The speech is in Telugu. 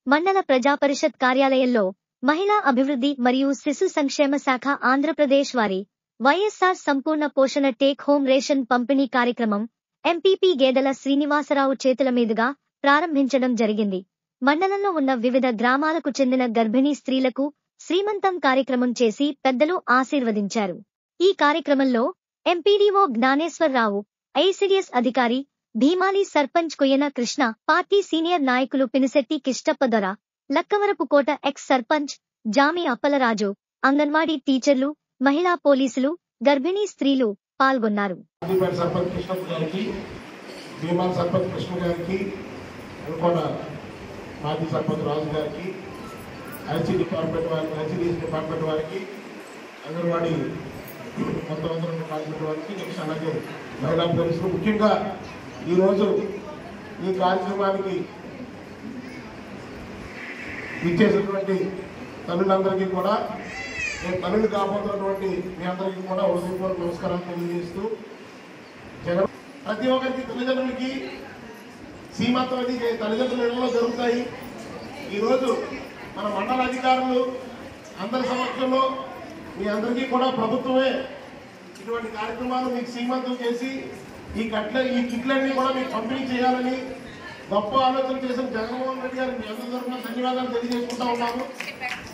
మండల ప్రజాపరిషత్ కార్యాలయంలో మహిళా అభివృద్ధి మరియు శిశు సంక్షేమ శాఖ ఆంధ్రప్రదేశ్ వారి వైఎస్ఆర్ సంపూర్ణ పోషణ టేక్ హోమ్ రేషన్ పంపిణీ కార్యక్రమం ఎంపీపీ గేదెల శ్రీనివాసరావు చేతుల మీదుగా ప్రారంభించడం జరిగింది మండలంలో ఉన్న వివిధ గ్రామాలకు చెందిన గర్భిణీ స్త్రీలకు శ్రీమంతం కార్యక్రమం చేసి పెద్దలు ఆశీర్వదించారు ఈ కార్యక్రమంలో ఎంపీడీఓ జ్ఞానేశ్వరరావు ఐసిడిఎస్ అధికారి భీమాలి సర్పంచ్ కొయ్యన కృష్ణ పార్టీ సీనియర్ నాయకులు పినిశెట్టి కిష్టప్పదొర లక్కవరపుకోట ఎక్స్ సర్పంచ్ జామి అప్పలరాజు అంగన్వాడీ టీచర్లు మహిళా పోలీసులు గర్భిణీ స్త్రీలు పాల్గొన్నారు ఆదిపేట సర్పంచ్ కృష్ణప్ప గారికి భీమాన్ సర్పంచ్ కృష్ణ గారికి అనుకోన మాజీ సర్పంచ్ రాజు గారికి ఐసీ డిపార్ట్మెంట్ వారికి ఐసీడీఎస్ డిపార్ట్మెంట్ వారికి అంగన్వాడీ మొత్తం అందరూ డిపార్ట్మెంట్ వారికి నెక్స్ట్ అలాగే మహిళా పోలీసులు ముఖ్యంగా ఈరోజు ఈ కార్యక్రమానికి ఇచ్చేసినటువంటి తల్లులందరికీ కూడా నేను తల్లులు కాబోతున్నటువంటి మీ అందరికీ కూడా హృదయపూర్వక నమస్కారాలు తెలియజేస్తూ జగన్ ప్రతి ఒక్కరికి తల్లిదండ్రులకి సీమాత్రం అది తల్లిదండ్రుల ఇళ్లలో జరుగుతాయి ఈరోజు మన మండల అధికారులు అందరి సమక్షంలో మీ అందరికీ కూడా ప్రభుత్వమే ఇటువంటి కార్యక్రమాలు మీకు సీమంతం చేసి ఈ కట్ల ఈ కిట్లన్నీ కూడా మీకు పంపిణీ చేయాలని గొప్ప ఆలోచన చేసిన జగన్మోహన్ రెడ్డి గారికి మీ అందరి తరఫున ధన్యవాదాలు తెలియజేసుకుంటా ఉన్నాము